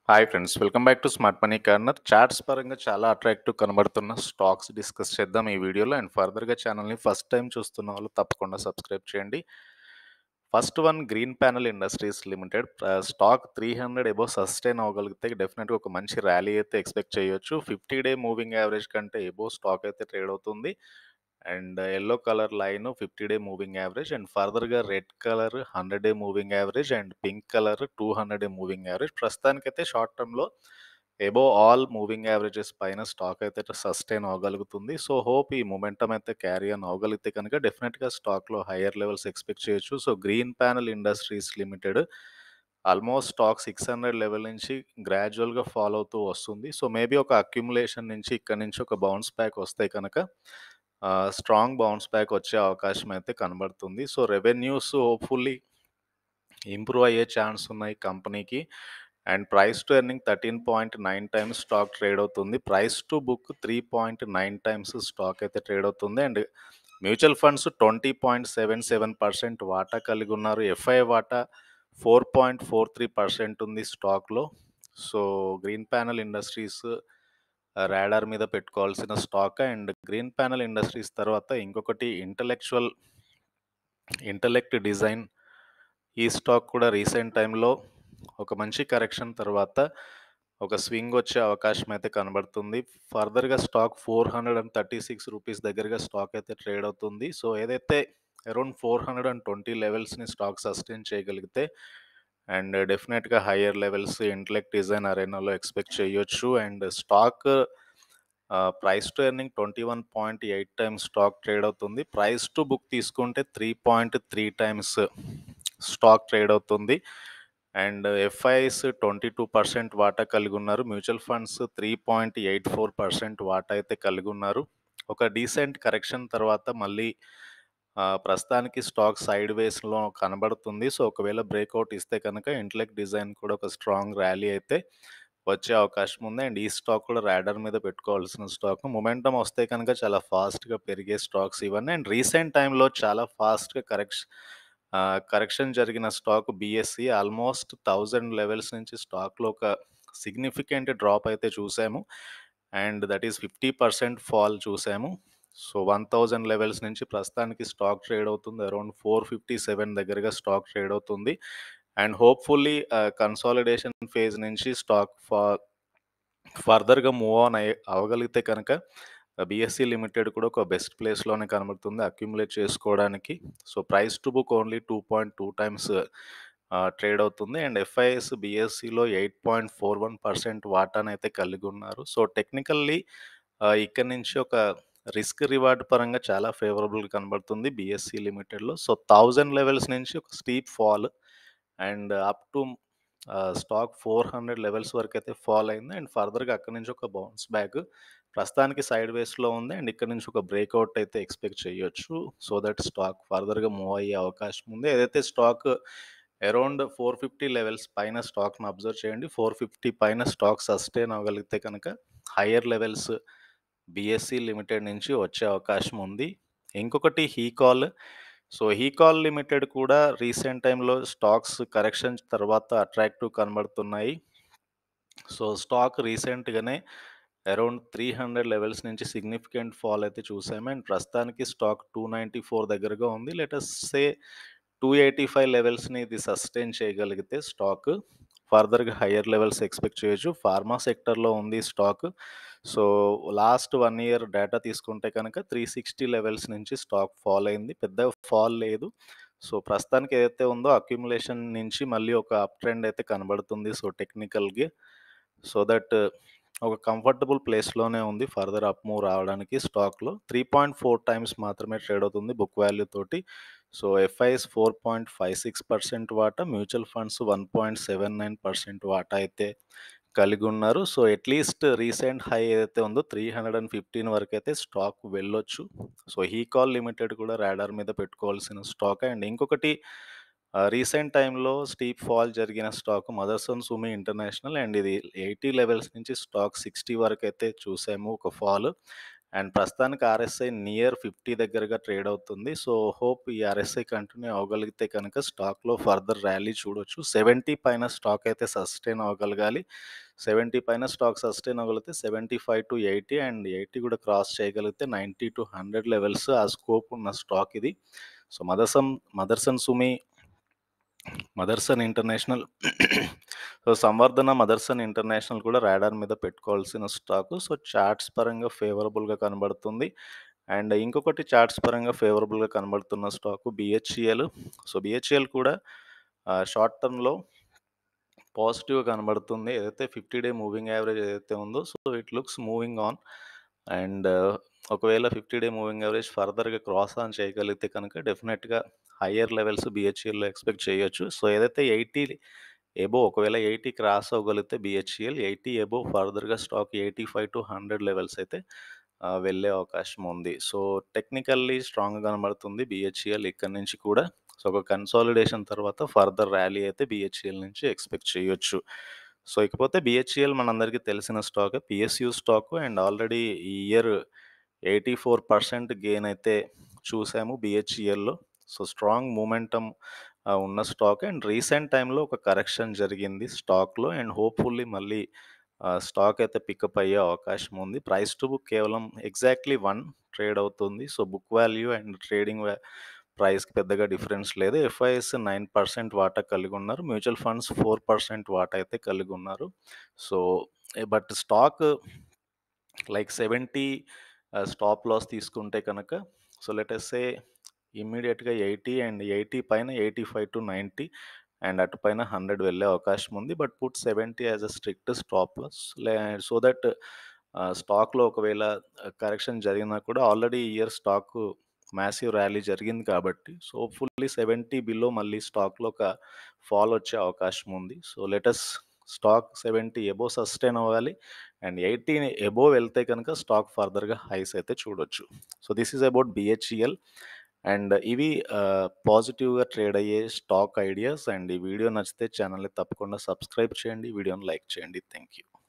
Hi friends welcome back to smart money corner charts పరంగా చాలా attractive కనబడుతున్న stocks discuss చేద్దాం ఈ వీడియోలో అండ్ ఫర్దర్గా ఛానల్ని ఫస్ట్ టైం చూస్తున్న వాళ్ళు తప్పకుండా సబ్స్క్రైబ్ చేయండి first one green panel industries limited stock three hundred above sustain అవ్వగలిగితే డెఫినెట్గా ఒక మంచి ర్యాలీ అయితే ఎక్స్పెక్ట్ చేయొచ్చు ఫిఫ్టీ డే మూవింగ్ యావరేజ్ కంటే ఎబో స్టాక్ అయితే ట్రేడ్ అవుతుంది and yellow colour line fifty day moving average and ఫర్దర్గా red colour hundred day moving average and pink colour two hundred day moving average ప్రస్తుతానికైతే short టర్మ్లో above all moving averages పైన stock అయితే sustain అవ్వగలుగుతుంది so hope ఈ momentum అయితే carry అని అవ్వగలిగితే కనుక డెఫినెట్గా స్టాక్లో హయ్యర్ లెవెల్స్ ఎక్స్పెక్ట్ చేయొచ్చు so green panel industries limited almost stock six hundred level నుంచి గ్రాడ్యువల్గా ఫాలో అవుతూ వస్తుంది సో మేబీ ఒక అక్యుములేషన్ నుంచి ఇక్కడ నుంచి ఒక బౌన్స్ బ్యాక్ వస్తే కనుక స్ట్రాంగ్ బౌన్స్ బ్యాక్ వచ్చే అవకాశం అయితే కనబడుతుంది సో రెవెన్యూస్ హోప్ఫుల్లీ ఇంప్రూవ్ అయ్యే ఛాన్స్ ఉన్నాయి కంపెనీకి and price to earning thirteen point nine times stock trade అవుతుంది price to book three point nine times stock అయితే ట్రేడ్ అవుతుంది and mutual funds twenty point seven seven percent వాటా కలిగి ఉన్నారు FI వాటా four point four three percent ఉంది స్టాక్లో so green panel industries radar మీద పెట్టుకోవాల్సిన stock and green panel industries తర్వాత ఇంకొకటి ఇంటలెక్చువల్ ఇంటలెక్ట్ డిజైన్ ఈ స్టాక్ కూడా రీసెంట్ టైంలో ఒక మంచి కరెక్షన్ తర్వాత ఒక స్వింగ్ వచ్చే అవకాశం అయితే కనబడుతుంది ఫర్దర్గా stock four hundred and thirty six rupees దగ్గరగా స్టాక్ అయితే ట్రేడ్ అవుతుంది సో ఏదైతే around four hundred and twenty లెవెల్స్ని స్టాక్ సస్టైన్ చేయగలిగితే అండ్ డెఫినెట్గా హయ్యర్ లెవెల్స్ ఇంటలెక్ట్ డిజైన్ అరేనాలో ఎక్స్పెక్ట్ చేయొచ్చు and stock price to earning twenty one point eight times stock trade అవుతుంది ప్రైస్ టు బుక్ తీసుకుంటే three point three times stock trade అవుతుంది and FIs twenty two percent వాటా కలిగి ఉన్నారు mutual funds three point eight four percent వాటా అయితే కలిగి ఉన్నారు ఒక డీసెంట్ కరెక్షన్ తర్వాత మళ్ళీ ప్రస్తుతానికి స్టాక్ సైడ్ వేస్లో కనబడుతుంది సో ఒకవేళ బ్రేక్అవుట్ ఇస్తే కనుక ఇంటలెక్ట్ డిజైన్ కూడా ఒక స్ట్రాంగ్ ర్యాలీ అయితే వచ్చే అవకాశం ఉంది అండ్ ఈ స్టాక్ కూడా ర్యాడర్ మీద పెట్టుకోవాల్సిన స్టాక్ మొమెంటం వస్తే కనుక చాలా ఫాస్ట్గా పెరిగే స్టాక్స్ ఇవన్నీ అండ్ రీసెంట్ టైంలో చాలా ఫాస్ట్గా కరెక్షన్ కరెక్షన్ జరిగిన stock BSC almost thousand levels నుంచి స్టాక్లో ఒక సిగ్నిఫికెంట్ డ్రాప్ అయితే చూసాము and that is fifty percent fall చూసాము సో వన్ థౌజండ్ లెవెల్స్ నుంచి ప్రస్తుతానికి స్టాక్ ట్రేడ్ అవుతుంది అరౌండ్ ఫోర్ ఫిఫ్టీ సెవెన్ దగ్గరగా స్టాక్ ట్రేడ్ అవుతుంది అండ్ హోప్ఫుల్లీ కన్సాలిడేషన్ ఫేజ్ నుంచి స్టాక్ ఫా ఫర్దర్గా మూవ్ ఆన్ అయ్యే అవ్వగలిగితే కనుక బిఎస్సి లిమిటెడ్ కూడా ఒక బెస్ట్ ప్లేస్లోనే కనబడుతుంది అక్యుములేట్ చేసుకోవడానికి so price to book only two point two times trade అవుతుంది అండ్ ఎఫ్ఐఎస్ బిఎస్సిలో eight point four one percent వాటాను అయితే కలిగి ఉన్నారు సో టెక్నికల్లీ ఇక్కడ నుంచి ఒక రిస్క్ రివార్డ్ పరంగా చాలా ఫేవరబుల్గా కనబడుతుంది బిఎస్సి లిమిటెడ్లో సో థౌజండ్ లెవెల్స్ నుంచి ఒక steep fall and up to stock four hundred levels వరకు అయితే ఫాల్ అయింది అండ్ ఫర్దర్గా అక్కడ నుంచి ఒక బౌన్స్ బ్యాక్ ప్రస్తుతానికి సైడ్ వేస్లో ఉంది అండ్ ఇక్కడ నుంచి ఒక బ్రేక్అవుట్ అయితే ఎక్స్పెక్ట్ చేయొచ్చు సో దట్ స్టాక్ ఫర్దర్గా మూవ్ అయ్యే అవకాశం ఉంది ఏదైతే stock around four fifty levels పైన స్టాక్ను అబ్జర్వ్ చేయండి ఫోర్ ఫిఫ్టీ పైన స్టాక్ సస్టైన్ అవ్వగలిగితే కనుక హయ్యర్ లెవెల్స్ బిఎస్సి లిమిటెడ్ నుంచి వచ్చే అవకాశం ఉంది ఇంకొకటి హీకాల్ సో హీకాల్ లిమిటెడ్ కూడా రీసెంట్ టైంలో స్టాక్స్ కరెక్షన్ తర్వాత అట్రాక్టివ్ కనబడుతున్నాయి సో స్టాక్ రీసెంట్గానే అరౌండ్ త్రీ హండ్రెడ్ లెవెల్స్ నుంచి సిగ్నిఫికెంట్ ఫాల్ అయితే చూసాము అండ్ ప్రస్తుతానికి స్టాక్ టూ నైంటీ ఫోర్ దగ్గరగా ఉంది let us say two eighty five లెవెల్స్ని ఇది సస్టైన్ చేయగలిగితే స్టాక్ ఫర్దర్గా హయ్యర్ లెవెల్స్ ఎక్స్పెక్ట్ చేయొచ్చు ఫార్మా సెక్టర్లో ఉంది stock so last one year data తీసుకుంటే కనుక త్రీ సిక్స్టీ లెవెల్స్ నుంచి స్టాక్ ఫాల్ అయింది పెద్ద ఫాల్ లేదు సో ప్రస్తుతానికి ఏదైతే ఉందో అక్యుములేషన్ నుంచి మళ్ళీ ఒక అప్ ట్రెండ్ అయితే కనబడుతుంది సో టెక్నికల్గా సో దట్ ఒక కంఫర్టబుల్ ప్లేస్లోనే ఉంది ఫర్దర్ అప్ మూవ్ రావడానికి స్టాక్లో త్రీ పాయింట్ ఫోర్ టైమ్స్ మాత్రమే ట్రేడ్ అవుతుంది బుక్ వాల్యూ తోటి so FIs four point five six percent వాటా mutual funds one point seven nine percent వాటా అయితే కలిగి ఉన్నారు సో అట్లీస్ట్ రీసెంట్ హై ఏదైతే ఉందో త్రీ హండ్రెడ్ అండ్ ఫిఫ్టీన్ వరకు అయితే స్టాక్ వెళ్ళొచ్చు సో హీకాల్ లిమిటెడ్ కూడా రాడార్ మీద పెట్టుకోవాల్సిన స్టాక్ అండ్ ఇంకొకటి రీసెంట్ టైంలో స్టీప్ ఫాల్ జరిగిన stock Motherson Sumi international and ఇది ఎయిటీ లెవెల్స్ నుంచి స్టాక్ సిక్స్టీ వరకు అయితే చూసాము ఒక ఫాల్ అండ్ ప్రస్తుతానికి ఆర్ఎస్ఐ నియర్ 50 దగ్గరగా ట్రేడ్ అవుతుంది. సో, హోప్ ఈ ఆర్ఎస్ఐ కంటిన్యూ అవ్వగలిగితే కనుక స్టాక్‌లో ఫర్దర్ ర్యాలీ చూడొచ్చు. 70 పైన స్టాక్ అయితే సస్టైన్ అవ్వగలగాలి. 70 పైన స్టాక్ సస్టైన్ అవ్వగలిగితే 75-80 అండ్ 80 కూడా క్రాస్ చేయగలిగితే 90-100 లెవెల్స్ ఆ స్కోప్ ఉన్న స్టాక్ ఇది. So, Motherson Motherson Sumi Motherson international so, Samvardhana, Motherson international కూడా రాడార్ మీద పెట్టుకోవాల్సిన స్టాకు. సో, చార్ట్స్ పరంగా ఫేవరబుల్‌గా కనబడుతుంది. అండ్ ఇంకొకటి చార్ట్స్ పరంగా ఫేవరబుల్‌గా కనబడుతున్న స్టాకు బీహెచ్‌ఈఎల్. సో, బీహెచ్‌ఈఎల్ కూడా ఆహ్, షార్ట్ టర్మ్‌లో పాజిటివ్‌గా కనబడుతుంది. ఏదైతే 50 డే మూవింగ్ యావరేజ్ ఏదైతే ఉందో so, it looks moving on. And ఒకవేళ 50 డే మూవింగ్ యావరేజ్ ఫర్దర్‌గా క్రాస్ ఆన్ చేయగలిగితే కనుక డెఫినెట్‌గా హయ్యర్ లెవెల్స్ బీహెచ్‌ఈఎల్‌లో ఎక్స్‌పెక్ట్ చేయొచ్చు. సో, ఏదైతే 80 ఎబోవ్ ఒకవేళ 80 క్రాస్ అవ్వగలిగితే బీహెచ్‌ఈఎల్ 80 ఎబోవ్ ఫర్దర్‌గా స్టాక్ 85-100 లెవెల్స్ అయితే ఆహ్, వెళ్ళే అవకాశం ఉంది. సో, టెక్నికల్లీ స్ట్రాంగ్‌గా కనబడుతుంది బీహెచ్‌ఈఎల్ ఇక్కడి నుంచి కూడా. సో, ఒక కన్సాలిడేషన్ తర్వాత ఫర్దర్ ర్యాలీ అయితే బీహెచ్‌ఈఎల్ నుంచి ఎక్స్‌పెక్ట్ చేయొచ్చు. సో, ఇకపోతే బీహెచ్‌ఈఎల్ మనందరికీ తెలిసిన స్టాకే. పీఎస్‌యూ స్టాకు అండ్ ఆల్రెడీ ఈ ఇయర్ 84% గెయిన్ అయితే చూసాము బీహెచ్‌ఈఎల్‌లో. సో, స్ట్రాంగ్ మొమెంటమ్ ఆహ్, ఉన్న స్టాక్ అండ్ రీసెంట్ టైమ్‌లో ఒక కరెక్షన్ జరిగింది స్టాక్‌లో అండ్ హోప్‌ఫుల్లీ మళ్ళీ ఆహ్, స్టాక్ అయితే పికప్ అయ్యే అవకాశం ఉంది. ప్రైస్ టు బుక్ కేవలం ఎగ్జాక్ట్‌లీ 1 ట్రేడ్ అవుతుంది. So, book value and trading వా ప్రైస్‌కి పెద్దగా డిఫరెన్స్ లేదు. ఎఫ్ఐఎస్ 9% వాటా కలిగి ఉన్నారు. మ్యూచువల్ ఫండ్స్ 4% వాటా అయితే కలిగి ఉన్నారు. సో, బట్ స్టాక్ లైక్ 70 ఆహ్, స్టాప్ లాస్ తీసుకుంటే కనుక సో, లెట్ అస్ సే ఇమ్మీడియేట్‌గా 80 అండ్ 80 పైన 85-90 అండ్ అటు పైన 100 వెళ్ళే అవకాశం ఉంది. But put 70 as a strict stop loss లే సో దట్ ఆహ్, స్టాక్‌లో ఒకవేళ కరెక్షన్ జరిగినా కూడా ఆల్రెడీ ఈ ఇయర్ స్టాకు మాసివ్ ర్యాలీ జరిగింది కాబట్టి సో, హోప్‌ఫుల్లీ 70 బిలో మళ్ళీ స్టాక్‌లో ఒక ఫాల్ వచ్చే అవకాశం ఉంది. So, let us stock 70 above sustain అవ్వాలి. అండ్ 80 ఎబోవ్ వెళ్తే కనుక స్టాక్ ఫర్దర్‌గా హైస్ అయితే చూడొచ్చు. So, this is about BHEL and ఇవి ఆహ్, పాజిటివ్‌గా ట్రేడ్ అయ్యే స్టాక్ ఐడియాస్ అండ్ ఈ వీడియో నచ్చితే ఛానెల్‌ని తప్పకుండా సబ్స్క్రైబ్ చేయండి. వీడియోని లైక్ చేయండి. Thank you.